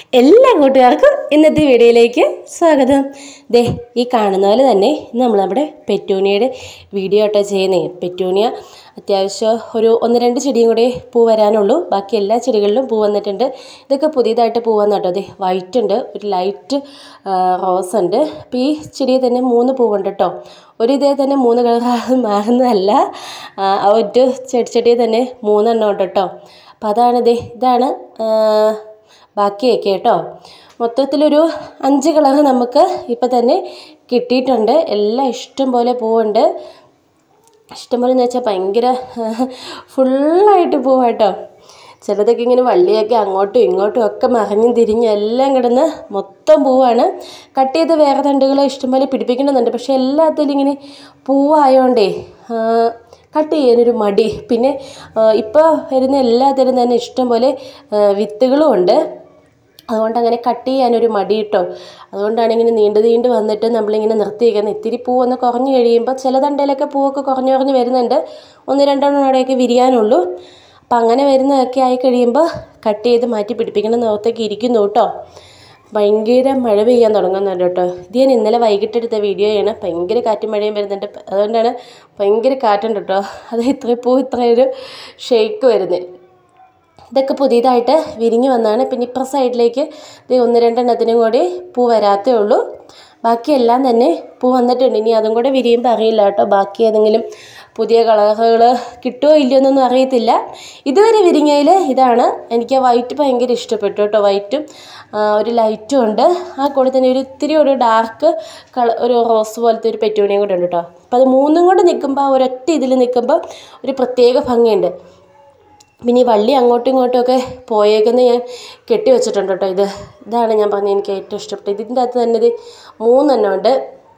എല്ലാ കൂട്ടുകാർക്കും ഇന്നത്തെ വീഡിയോയിലേക്ക് സ്വാഗതം ദേ ഈ കാണുന്ന പോലെ തന്നെ നമ്മൾ നമ്മുടെ പെറ്റൂണിയയുടെ വീഡിയോ ആട്ടോ ചെയ്യുന്നേ പെറ്റൂണിയ അത്യാവശ്യം ഒരു ഒന്ന് രണ്ട് ചെടിയും കൂടെ പൂ വരാനുള്ളൂ ബാക്കി എല്ലാ ചെടികളിലും പൂ വന്നിട്ടുണ്ട് ഇതൊക്കെ പുതിയതായിട്ട് പൂ വന്ന കേട്ടോ അതെ വൈറ്റ് ഉണ്ട് ഒരു ലൈറ്റ് റോസ് ഉണ്ട് അപ്പോൾ ഈ ചെടിയിൽ തന്നെ മൂന്ന് പൂവുണ്ട് കേട്ടോ ഒരു ഇതേ തന്നെ മൂന്ന് കളർ മാറുന്നതല്ല ആ, ആ ഒരു ചെടിച്ചെടിയിൽ തന്നെ മൂന്നെണ്ണം ഉണ്ട് കേട്ടോ അപ്പോൾ അതാണ് ദേ ഇതാണ് ആ, ബാക്കിയൊക്കെ കേട്ടോ മൊത്തത്തിലൊരു അഞ്ച് കളർ നമുക്ക് ഇപ്പം തന്നെ കിട്ടിയിട്ടുണ്ട് എല്ലാം ഇഷ്ടം പോലെ പൂവുണ്ട് ഇഷ്ടംപോലെ എന്ന് വെച്ചാൽ ഭയങ്കര ഫുള്ളായിട്ട് പോവാ കേട്ടോ ചിലതൊക്കെ ഇങ്ങനെ വള്ളിയൊക്കെ അങ്ങോട്ടും ഇങ്ങോട്ടും ഒക്കെ മറിഞ്ഞും തിരിഞ്ഞും എല്ലാം കിടന്ന് മൊത്തം പൂവാണ് കട്ട് ചെയ്ത് വേറെ തണ്ടുകൾ ഇഷ്ടംപോലെ പിടിപ്പിക്കണമെന്നുണ്ട് പക്ഷേ എല്ലാത്തിലും ഇങ്ങനെ പൂവായോണ്ടേ കട്ട് ചെയ്യാനൊരു മടി പിന്നെ ഇപ്പോൾ വരുന്ന എല്ലാത്തിലും തന്നെ ഇഷ്ടംപോലെ ആ, വിത്തുകളും ഉണ്ട് അതുകൊണ്ട് അങ്ങനെ കട്ട് ചെയ്യാനൊരു മടി കിട്ടോ അതുകൊണ്ടാണ് ഇങ്ങനെ നീണ്ടു നീണ്ട് വന്നിട്ട് നമ്മളിങ്ങനെ നിർത്തിയിരിക്കുന്നത് ഇത്തിരി പൂവൊന്ന് കുറഞ്ഞു കഴിയുമ്പോൾ ചില തണ്ടയിലൊക്കെ പൂവൊക്കെ കുറഞ്ഞു കുറഞ്ഞ് വരുന്നുണ്ട് ഒന്ന് രണ്ടെണ്ണം അവിടെയൊക്കെ വിരിയാനുള്ളൂ അപ്പം അങ്ങനെ വരുന്നതൊക്കെ ആയി കഴിയുമ്പോൾ കട്ട് ചെയ്ത് മാറ്റി പിടിപ്പിക്കണം എന്നോർത്തൊക്കെ ഇരിക്കുന്നു കേട്ടോ ഭയങ്കര മഴ പെയ്യാൻ തുടങ്ങുന്നുണ്ട് കേട്ടോ ഇത് ഞാൻ ഇന്നലെ വൈകിട്ടെടുത്ത വീഡിയോയാണ് ഭയങ്കര കാറ്റും മഴയും വരുന്നുണ്ട് അതുകൊണ്ടാണ് ഭയങ്കര കാറ്റുണ്ട് കേട്ടോ അത് ഇത്രയും പൂ ഇത്രയൊരു ഷെയ്ക്ക് വരുന്നത് ഇതൊക്കെ പുതിയതായിട്ട് വിരിഞ്ഞ് വന്നതാണ് പിന്നെ ഇപ്പുറ സൈഡിലേക്ക് ഇത് ഒന്ന് രണ്ടെണ്ണത്തിനും കൂടി പൂ വരാത്തേ ഉള്ളൂ ബാക്കിയെല്ലാം തന്നെ പൂ വന്നിട്ടുണ്ട് ഇനി അതും കൂടെ വിരിയുമ്പോൾ അറിയില്ല കേട്ടോ ബാക്കി ഏതെങ്കിലും പുതിയ കളറുകൾ കിട്ടുമോ ഇല്ലയോ എന്നൊന്നും അറിയത്തില്ല ഇതുവരെ വിരിഞ്ഞതിൽ ഇതാണ് എനിക്ക് ആ വൈറ്റ് ഭയങ്കര ഇഷ്ടപ്പെട്ടു കേട്ടോ വൈറ്റും ആ, ഒരു ലൈറ്റും ഉണ്ട് ആ കൂടെ തന്നെ ഒരു ഇത്തിരി ഒരു ഡാർക്ക് കള ഒരു റോസ് പോലത്തെ ഒരു പെറ്റൂണിയും കൂടെ ഉണ്ട് കേട്ടോ അപ്പോൾ അത് മൂന്നും കൂടെ നിൽക്കുമ്പോൾ ആ ഒരൊറ്റ ഇതിൽ നിൽക്കുമ്പോൾ ഒരു പ്രത്യേക ഭംഗിയുണ്ട് പിന്നെ ഈ വള്ളി അങ്ങോട്ടും ഇങ്ങോട്ടും ഒക്കെ പോയേക്കുന്നത് ഞാൻ കെട്ടി വെച്ചിട്ടുണ്ട് കേട്ടോ ഇത് ഇതാണ് ഞാൻ പറഞ്ഞത് എനിക്ക് ഏറ്റവും ഇഷ്ടപ്പെട്ടത് ഇതിൻ്റെ അകത്ത് തന്നെ ഇത് മൂന്നെണ്ണം ഉണ്ട്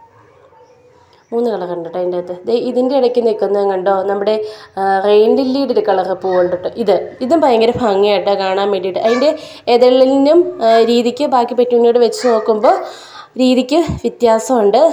മൂന്ന് കളർ ഉണ്ട് കേട്ടോ അതിൻ്റെ അകത്ത് ദേ ഇതിൻ്റെ ഇടയ്ക്ക് നിൽക്കുന്നത് കണ്ടോ നമ്മുടെ റെയിൻ ലില്ലിയുടെ ഒരു കളർ പൂവുണ്ട് കേട്ടോ ഇത് ഇതും ഭയങ്കര ഭംഗിയായിട്ടോ കാണാൻ വേണ്ടിയിട്ട് അതിൻ്റെ എതളിനും ആ, രീതിക്ക് ബാക്കി പെറ്റൂണിയോട് വെച്ച് നോക്കുമ്പോൾ രീതിക്ക് വ്യത്യാസമുണ്ട്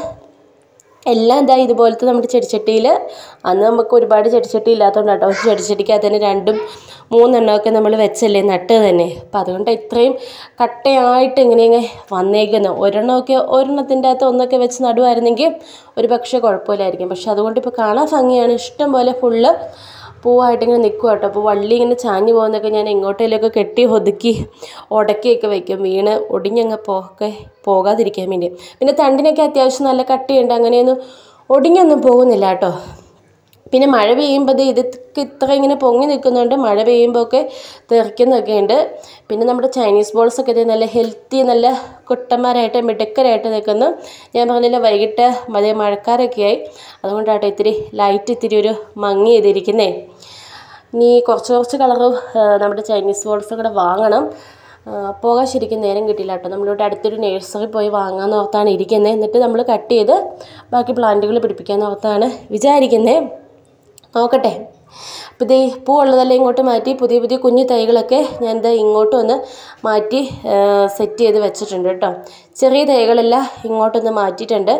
എല്ലാം ഇതാ ഇതുപോലത്തെ നമ്മുടെ ചെടിച്ചട്ടിയിൽ അന്ന് നമുക്ക് ഒരുപാട് ചെടിച്ചട്ടി ഇല്ലാത്തതുകൊണ്ട് കേട്ടോ ഒരു ചെടിച്ചട്ടിക്കകത്ത് തന്നെ രണ്ടും മൂന്നെണ്ണമൊക്കെ നമ്മൾ വെച്ചല്ലേ നട്ട് തന്നെ അപ്പം അതുകൊണ്ട് ഇത്രയും കട്ടയായിട്ട് ഇങ്ങനെ ഇങ്ങനെ വന്നേക്കുന്നു ഒരെണ്ണമൊക്കെ ഒരെണ്ണത്തിൻ്റെ അകത്ത് ഒന്നൊക്കെ വെച്ച് നടുവായിരുന്നെങ്കിൽ ഒരു പക്ഷേ കുഴപ്പമില്ലായിരിക്കും പക്ഷെ അതുകൊണ്ട് ഇപ്പോൾ കാണാൻ ഭംഗിയാണ് ഇഷ്ടം പോലെ ഫുള്ള് പൂവായിട്ട് ഇങ്ങനെ നിൽക്കുക കേട്ടോ അപ്പോൾ വള്ളി ഇങ്ങനെ ചാഞ്ഞു പോകുന്നതൊക്കെ ഞാൻ എങ്ങോട്ടേലൊക്കെ കെട്ടി ഒതുക്കി ഉടക്കിയൊക്കെ വെക്കും വീണ് ഒടിഞ്ഞങ്ങ് പോക്കെ പോകാതിരിക്കാൻ വേണ്ടി പിന്നെ തണ്ടിനൊക്കെ അത്യാവശ്യം നല്ല കട്ടിയുണ്ട് അങ്ങനെയൊന്നും ഒടിഞ്ഞൊന്നും പോകുന്നില്ല കേട്ടോ പിന്നെ മഴ പെയ്യുമ്പോൾ ദേ ഇതൊക്കെ ഇത്ര ഇങ്ങനെ പൊങ്ങി നിൽക്കുന്നുണ്ട് മഴ പെയ്യുമ്പോൾ ഒക്കെ തെറിക്കുന്നൊക്കെ ഉണ്ട് പിന്നെ നമ്മുടെ ചൈനീസ് ബോൾസ് ഒക്കെ ദേ നല്ല ഹെൽത്തി നല്ല കുട്ടന്മാരായിട്ട് മിടുക്കരായിട്ട് നിൽക്കുന്നു ഞാൻ പറഞ്ഞില്ല വൈകിട്ട് അതേ മഴക്കാരൊക്കെ ആയി അതുകൊണ്ടാട്ടോ ഇത്തിരി ലൈറ്റ് ഇത്തിരി ഒരു മങ്ങി ചെയ്തിരിക്കുന്നേ ഇനി കുറച്ച് കുറച്ച് കളറ് നമ്മുടെ ചൈനീസ് ബോൾസ് കൂടെ വാങ്ങണം ആ, പോകാൻ ശരിക്കും നേരം കിട്ടിയില്ല കേട്ടോ നമ്മളിവിടെ അടുത്തൊരു നഴ്സറി പോയി വാങ്ങാമെന്ന് ഓർത്താണ് ഇരിക്കുന്നത് എന്നിട്ട് നമ്മൾ കട്ട് ചെയ്ത് ബാക്കി പ്ലാന്റുകൾ പിടിപ്പിക്കാമെന്ന് ഓർത്താണ് വിചാരിക്കുന്നത് നോക്കട്ടെ അപ്പോൾ ഇതേ പൂ ഉള്ളതെല്ലാം ഇങ്ങോട്ട് മാറ്റി പുതിയ പുതിയ കുഞ്ഞു തൈകളൊക്കെ ഞാൻ ഇതാ ഇങ്ങോട്ട് വന്ന് മാറ്റി സെറ്റ് ചെയ്ത് വെച്ചിട്ടുണ്ട് കേട്ടോ ചെറിയ തൈകളെല്ലാം ഇങ്ങോട്ടൊന്ന് മാറ്റിയിട്ടുണ്ട്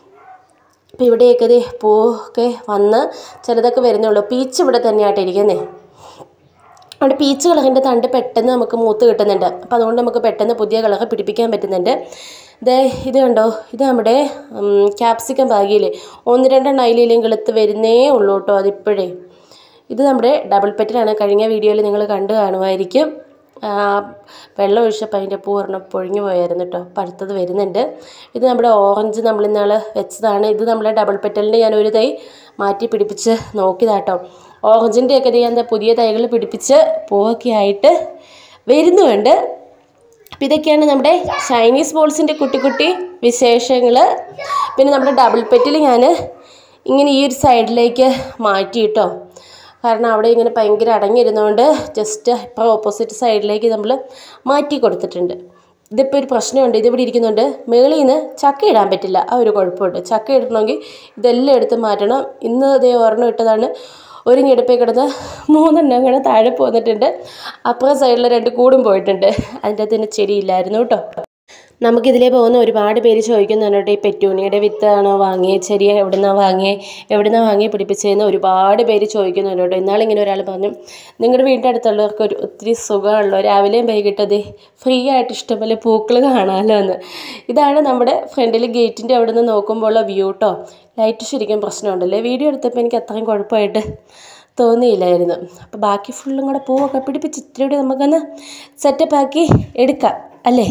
അപ്പോൾ ഇവിടെയൊക്കെ ദേ പൂവൊക്കെ വന്ന് ചിലതൊക്കെ വരുന്നേ ഉള്ളൂ പീച്ച് ഇവിടെ തന്നെയായിട്ട് ഇരിക്കുന്നത് അവിടെ പീച്ച് കളറിൻ്റെ തണ്ട് പെട്ടെന്ന് നമുക്ക് മൂത്ത് കിട്ടുന്നുണ്ട് അപ്പോൾ അതുകൊണ്ട് നമുക്ക് പെട്ടെന്ന് പുതിയ കളർ പിടിപ്പിക്കാൻ പറ്റുന്നുണ്ട് ദേ ഇത് കണ്ടോ ഇത് നമ്മുടെ ക്യാപ്സിക്കം ഭാഗ്യയില്ലേ ഒന്ന് രണ്ടെണ്ണം അതിലേലും കിളുത്ത് വരുന്നേ ഉള്ളൂ കേട്ടോ അതിപ്പോഴേ ഇത് നമ്മുടെ ഡബിൾ പെറ്റിലാണ് കഴിഞ്ഞ വീഡിയോയിൽ നിങ്ങൾ കണ്ടു കാണുമായിരിക്കും ആ, വെള്ളം ഒഴിച്ചപ്പോൾ അതിൻ്റെ പൂർണ്ണം പൊഴിഞ്ഞു പോയായിരുന്നു കേട്ടോ പഴുത്തത് വരുന്നുണ്ട് ഇത് നമ്മുടെ ഓറഞ്ച് നമ്മൾ ഇന്നാൾ വെച്ചതാണ് ഇത് നമ്മളെ ഡബിൾ പെറ്റലിൻ്റെ ഞാൻ ഒരു തൈ മാറ്റി പിടിപ്പിച്ച് നോക്കിയതാട്ടോ ഓറഞ്ചിൻ്റെ ഒക്കെ ഞാൻ ദാ പുതിയ തൈകൾ പിടിപ്പിച്ച് പൂവൊക്കെ ആയിട്ട് വരുന്നുമുണ്ട് അപ്പം ഇതൊക്കെയാണ് നമ്മുടെ ചൈനീസ് ബോൾസിൻ്റെ കുട്ടി കുട്ടി വിശേഷങ്ങൾ പിന്നെ നമ്മുടെ ഡബിൾ പെറ്റിൽ ഞാൻ ഇങ്ങനെ ഈ ഒരു സൈഡിലേക്ക് മാറ്റി കേട്ടോ കാരണം അവിടെ ഇങ്ങനെ ഭയങ്കര അടങ്ങിയിരുന്നതുകൊണ്ട് ജസ്റ്റ് ഇപ്പോൾ ഓപ്പോസിറ്റ് സൈഡിലേക്ക് നമ്മൾ മാറ്റി കൊടുത്തിട്ടുണ്ട് ഇതിപ്പോൾ ഒരു പ്രശ്നമുണ്ട് ഇതിവിടെ ഇരിക്കുന്നുണ്ട് മേളിൽ നിന്ന് ചക്ക ഇടാൻ പറ്റില്ല ആ ഒരു കുഴപ്പമുണ്ട് ചക്ക ഇടണമെങ്കിൽ ഇതെല്ലാം എടുത്ത് മാറ്റണം ഇന്ന് ഇതേ ഒരെണ്ണം ഇട്ടതാണ് ഒരു ഞെടുപ്പിൽ കിടന്ന് മൂന്നെണ്ണം കൂടെ താഴെ പോന്നിട്ടുണ്ട് അപ്പുറം സൈഡിൽ രണ്ട് കൂടും പോയിട്ടുണ്ട് അതിൻ്റെ അകത്ത് തന്നെ ചെടിയില്ലായിരുന്നു കേട്ടോ നമുക്കിതിലേ പോകുന്ന ഒരുപാട് പേര് ചോദിക്കുന്നുണ്ട് കേട്ടോ ഈ പെറ്റൂണിയുടെ വിത്താണോ വാങ്ങിയത് ചെടി എവിടുന്നാണ് വാങ്ങിയത് എവിടുന്നാണ് വാങ്ങി പിടിപ്പിച്ചതെന്ന് ഒരുപാട് പേര് ചോദിക്കുന്നുണ്ട് കേട്ടോ ഇന്നാളിങ്ങനെ ഒരാൾ പറഞ്ഞു നിങ്ങളുടെ വീടിൻ്റെ അടുത്തുള്ളവർക്ക് ഒരു ഒത്തിരി സുഖമുള്ളൂ രാവിലെയും വൈകിട്ടത് ഫ്രീ ആയിട്ട് ഇഷ്ടംപോലെ പൂക്കൾ കാണാമല്ലോ എന്ന് ഇതാണ് നമ്മുടെ ഫ്രണ്ടിൽ ഗേറ്റിൻ്റെ അവിടെ നിന്ന് നോക്കുമ്പോൾ വ്യൂ കേട്ടോ ലൈറ്റ് ശരിക്കും പ്രശ്നമുണ്ടല്ലേ വീഡിയോ എടുത്തപ്പോൾ എനിക്ക് അത്രയും കുഴപ്പമായിട്ട് തോന്നിയില്ലായിരുന്നു അപ്പോൾ ബാക്കി ഫുള്ളും കൂടെ പൂവൊക്കെ പിടിപ്പിച്ച് ഇത്തിരി കൂടി നമുക്കൊന്ന് സെറ്റപ്പ് ആക്കി എടുക്കാം അല്ലേ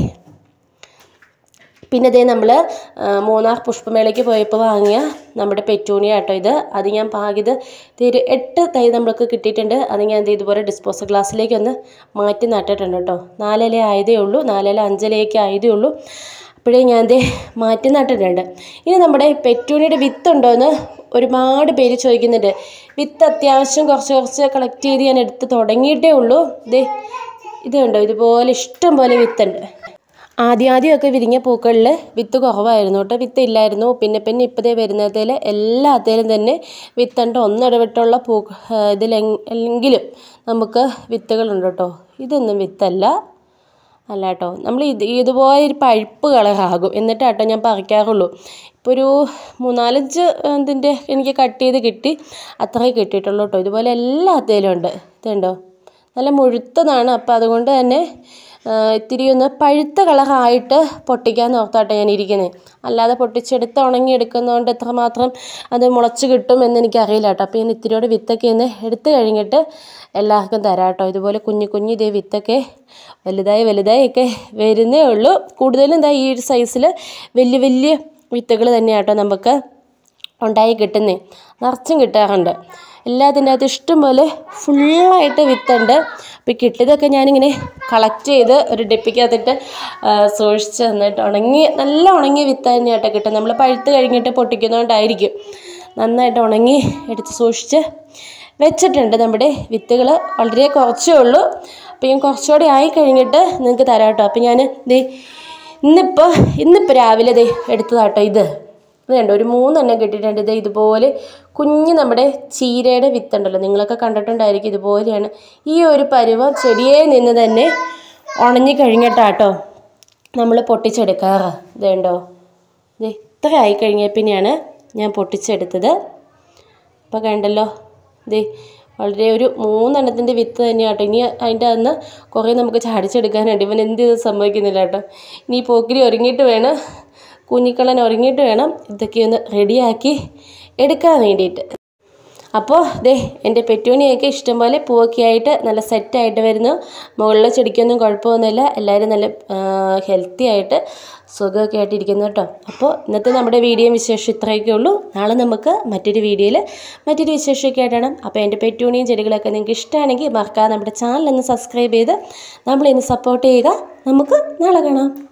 പിന്നെ ഇതേ നമ്മൾ മൂന്നാർ പുഷ്പമേളയ്ക്ക് പോയപ്പോൾ വാങ്ങിയ നമ്മുടെ പെറ്റൂണിയ കേട്ടോ ഇത് അത് ഞാൻ പാകിയത് ഇത് ഒരു എട്ട് തൈ നമ്മൾക്ക് കിട്ടിയിട്ടുണ്ട് അത് ഞാൻ ദേ ഇതുപോലെ ഡിസ്പോസൽ ഗ്ലാസ്സിലേക്ക് ഒന്ന് മാറ്റി നട്ടിട്ടുണ്ട് കേട്ടോ നാലില ആയതേ ഉള്ളൂ നാലില അഞ്ചിലേക്ക് ആയതേ ഉള്ളൂ അപ്പോഴേ ഞാൻ ദേ മാറ്റി നട്ടിട്ടുണ്ട് ഇനി നമ്മുടെ പെറ്റൂണിയുടെ വിത്തുണ്ടോ എന്ന് ഒരുപാട് പേര് ചോദിക്കുന്നുണ്ട് വിത്ത് അത്യാവശ്യം കുറച്ച് കുറച്ച് കളക്ട് ചെയ്ത് ഞാൻ എടുത്ത് തുടങ്ങിയിട്ടേ ഉള്ളൂ ദേ ഇത് കണ്ടോ ഇതുപോലെ ഇഷ്ടം പോലെ വിത്തുണ്ട് ആദ്യം ആദ്യമൊക്കെ വിരിഞ്ഞ പൂക്കളിൽ വിത്ത് കുറവായിരുന്നു കേട്ടോ വിത്ത് ഇല്ലായിരുന്നു പിന്നെ പിന്നെ ഇപ്പോഴത്തെ വരുന്നതിൽ എല്ലാത്തിലും തന്നെ വിത്തുണ്ട് ഒന്നിടവിട്ടുള്ള പൂ ഇതിലെങ്കിലും നമുക്ക് വിത്തുകളുണ്ട് കേട്ടോ ഇതൊന്നും വിത്തല്ല അല്ല കേട്ടോ നമ്മൾ ഇത് ഇതുപോലെ ഒരു പഴുപ്പ് കളറാകും എന്നിട്ടാട്ടോ ഞാൻ പറിക്കാറുള്ളൂ ഇപ്പോൾ ഒരു മൂന്നാലഞ്ച് ഇതിൻ്റെ എനിക്ക് കട്ട് ചെയ്ത് കിട്ടി അത്രേ കിട്ടിയിട്ടുള്ളൂ കേട്ടോ ഇതുപോലെ എല്ലാത്തിലും ഉണ്ട് ഇതുണ്ടോ നല്ല മുഴുത്തതാണ് അപ്പോൾ അതുകൊണ്ട് തന്നെ ഇത്തിരി ഒന്ന് പഴുത്ത കളറായിട്ട് പൊട്ടിക്കാൻ ഓർത്താട്ടെ ഞാൻ ഇരിക്കുന്നത് അല്ലാതെ പൊട്ടിച്ചെടുത്ത് ഉണങ്ങി എടുക്കുന്നതുകൊണ്ട് എത്രമാത്രം അത് മുളച്ച് കിട്ടും എന്ന് എനിക്കറിയില്ല കേട്ടോ അപ്പോൾ ഞാൻ ഇത്തിരിയോടെ വിത്തൊക്കെ ഒന്ന് എടുത്ത് കഴിഞ്ഞിട്ട് എല്ലാവർക്കും തരാം കേട്ടോ ഇതുപോലെ കുഞ്ഞു കുഞ്ഞു ഇതേ വിത്തൊക്കെ വലുതായി വലുതായി ഒക്കെ വരുന്നേ ഉള്ളൂ കൂടുതലും എന്താ ഈ ഒരു സൈസിൽ വലിയ വലിയ വിത്തുകൾ തന്നെയാട്ടോ നമുക്ക് ഉണ്ടായി കിട്ടുന്നേ നിറച്ചും കിട്ടാറുണ്ട് എല്ലാത്തിൻ്റെ അകത്ത് ഇഷ്ടംപോലെ ഫുള്ളായിട്ട് വിത്തുണ്ട് അപ്പോൾ ഈ കിട്ടിയതൊക്കെ ഞാനിങ്ങനെ കളക്ട് ചെയ്ത് ഒരു ഡെപ്പിക്കകത്തിട്ട് സൂക്ഷിച്ച് തന്നിട്ട് ഉണങ്ങി നല്ല ഉണങ്ങിയ വിത്ത് തന്നെയാട്ടോ കിട്ടും നമ്മൾ പഴുത്ത് കഴിഞ്ഞിട്ട് പൊട്ടിക്കുന്നതുകൊണ്ടായിരിക്കും നന്നായിട്ട് ഉണങ്ങി എടുത്ത് സൂക്ഷിച്ച് വെച്ചിട്ടുണ്ട് നമ്മുടെ വിത്തുകൾ വളരെ കുറച്ചേ ഉള്ളൂ അപ്പോൾ ഞാൻ കുറച്ചുകൂടി ആയി കഴിഞ്ഞിട്ട് നിങ്ങൾക്ക് തരാം കേട്ടോ അപ്പോൾ ഞാൻ ദേ ഇന്നിപ്പോൾ ഇന്നിപ്പോൾ രാവിലെ ദേ എടുത്തതാട്ടോ ഇത് ഇത് കണ്ടോ ഒരു മൂന്നെണ്ണം കിട്ടിയിട്ടുണ്ട് ഇത് ഇതുപോലെ കുഞ്ഞ് നമ്മുടെ ചീരയുടെ വിത്തുണ്ടല്ലോ നിങ്ങളൊക്കെ കണ്ടിട്ടുണ്ടായിരിക്കും ഇതുപോലെയാണ് ഈ ഒരു പരുവം ചെടിയെ നിന്ന് തന്നെ ഉണങ്ങി കഴിഞ്ഞിട്ടാട്ടോ നമ്മൾ പൊട്ടിച്ചെടുക്കാറ് ഇത് കണ്ടോ ഇത് ഇത്ര ആയി കഴിഞ്ഞ പിന്നെയാണ് ഞാൻ പൊട്ടിച്ചെടുത്തത് അപ്പോൾ കണ്ടല്ലോ ഇത് വളരെ ഒരു മൂന്നെണ്ണത്തിൻ്റെ വിത്ത് തന്നെയാട്ടോ ഇനി അതിൻ്റെ അന്ന് കുറേ നമുക്ക് ചാടിച്ചെടുക്കാനുണ്ട് ഇവൻ എന്ത് ഇത് സംഭവിക്കുന്നില്ല കേട്ടോ ഇനി ഈ പോക്കിരി ഒരുങ്ങിയിട്ട് വേണം കുഞ്ഞിക്കള്ളൻ ഉറങ്ങിയിട്ട് വേണം ഇതൊക്കെ ഒന്ന് റെഡിയാക്കി എടുക്കാൻ വേണ്ടിയിട്ട് അപ്പോൾ ദേ എൻ്റെ പെറ്റൂണിയൊക്കെ ഇഷ്ടംപോലെ പൂവൊക്കെ ആയിട്ട് നല്ല സെറ്റായിട്ട് വരുന്നു മുകളിലെ ചെടിക്കൊന്നും കുഴപ്പമൊന്നുമില്ല എല്ലാവരും നല്ല ഹെൽത്തി ആയിട്ട് സുഖമൊക്കെ ആയിട്ട് ഇരിക്കുന്നു കേട്ടോ അപ്പോൾ ഇന്നത്തെ നമ്മുടെ വീഡിയോ വിശേഷം ഇത്രയൊക്കെ ഉള്ളൂ നാളെ നമുക്ക് മറ്റൊരു വീഡിയോയിൽ മറ്റൊരു വിശേഷമൊക്കെ ആയിട്ടാണ് അപ്പോൾ എൻ്റെ പെറ്റൂണിയും ചെടികളൊക്കെ നിങ്ങൾക്ക് ഇഷ്ടമാണെങ്കിൽ മറക്കാതെ നമ്മുടെ ചാനൽ ഒന്ന് സബ്സ്ക്രൈബ് ചെയ്ത് നമ്മളിന്ന് സപ്പോർട്ട് ചെയ്യുക നമുക്ക് നാളെ കാണാം